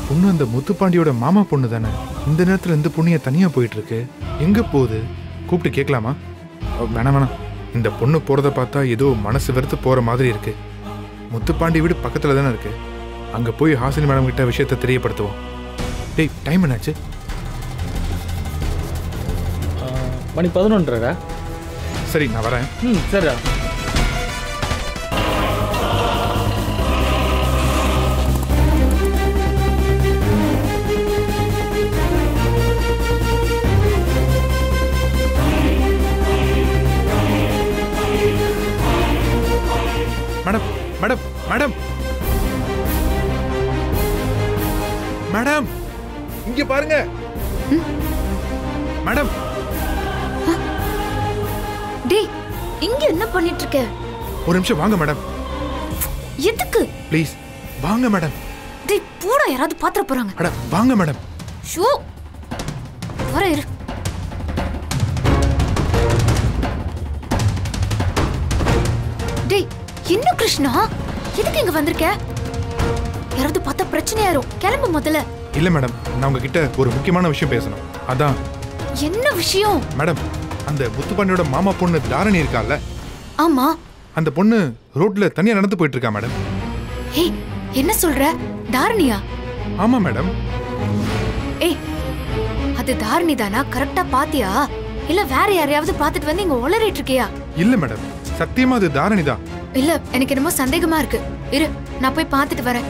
பொண்ணு அந்த முத்துப்பாண்டியோட மாமா பொண்ணு தானே இந்த நேரத்துல இந்த பொண்ணிய தனியா போயிட்டு இருக்கு எங்க போகுது கூப்பிட்டு கேட்கலாமா அ, வேணாம் வேணாம் இந்த பொண்ணு போறத பார்த்தா ஏதோ மனசு வெறுத்து போற மாதிரி இருக்கு முத்துப்பாண்டி வீடு பக்கத்துல தானே இருக்கு அங்க போய் ஹாசினி மேடம் கிட்ட விஷயத்தை தெரியப்படுத்துவோம் டேய் டைம் என்னாச்சு ஆ, மணி பதினொன்றரை சரி நான் வரேன் ம் சரிடா மேடம் மேடம் மேடம் மேடம் இங்க பாருங்க மேடம் டேய் இங்க என்ன பண்ணிட்டு இருக்க ஒரு நிமிஷம் வாங்க மேடம் எதுக்கு ப்ளீஸ் வாங்க மேடம் டேய் பூடா யாராவது பாத்திர போறாங்க அட வாங்க மேடம் ஷோ வர இரு டேய் என்ன கிருஷ்ணா எதுக்கு இங்க வந்திருக்க யாராவது பார்த்தா பிரச்சனையாயிரும் கிளம்பு முதல்ல இல்ல மேடம் நான் உங்ககிட்ட ஒரு முக்கியமான விஷயம் பேசணும் அதான் என்ன விஷயம் மேடம் அந்த முத்துப்பாண்டியோட மாமா பொண்ணு தாரணி இருக்கால்ல ஆமா அந்த பொண்ணு ரோட்ல தனியா நடந்து போயிட்டு இருக்கா மேடம் ஏய் என்ன சொல்ற தாரணியா ஆமா மேடம் ஏய் அது தாரணி தானா கரெக்டா பாத்தியா இல்ல வேற யாரையாவது பார்த்துட்டு வந்து இங்க உளறிட்டு இருக்கியா இல்ல மேடம் சத்தியமா அது தாரணி தான் இல்ல எனக்கு என்னமோ சந்தேகமா இருக்கு இரு நான் போய் பார்த்துட்டு வரேன்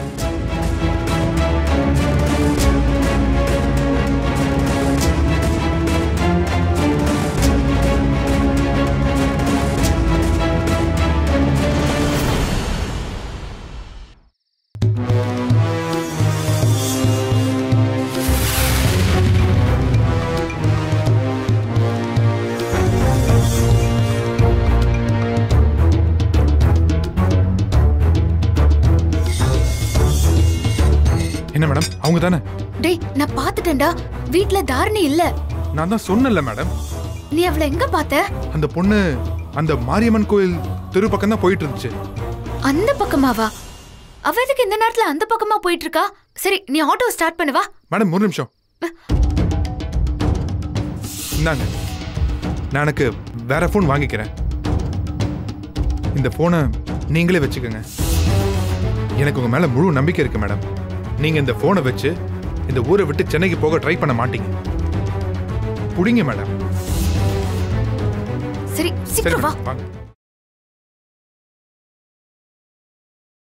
என்ன மேடம் அவங்க தானே டேய் நான் பார்த்துட்டேன்டா வீட்ல தாரணி இல்ல நான் தான் சொன்னேன்ல மேடம் நீ அவளை எங்க பார்த்த அந்த பொண்ணு அந்த மாரியம்மன் கோயில் தெரு பக்கம் தான் போயிட்டு இருந்துச்சு அந்த பக்கமாவா அவ எதுக்கு இந்த நேரத்துல அந்த பக்கமா போயிட்டு இருக்கா சரி நீ ஆட்டோ ஸ்டார்ட் பண்ணு வா மேடம் ஒரு நிமிஷம் இந்தாங்க நான் எனக்கு வேற ஃபோன் வாங்கிக்கிறேன் இந்த ஃபோனை நீங்களே வச்சுக்கோங்க எனக்கு உங்க மேல முழு நம்பிக்கை இருக்கு மேடம் நீங்க இந்த ஃபோனை வச்சு இந்த ஊரை விட்டு சென்னைக்கு போக ட்ரை பண்ண மாட்டீங்க புடிங்க மேடம் சரி சரி சீக்கிரம் வா மேடம், வாங்க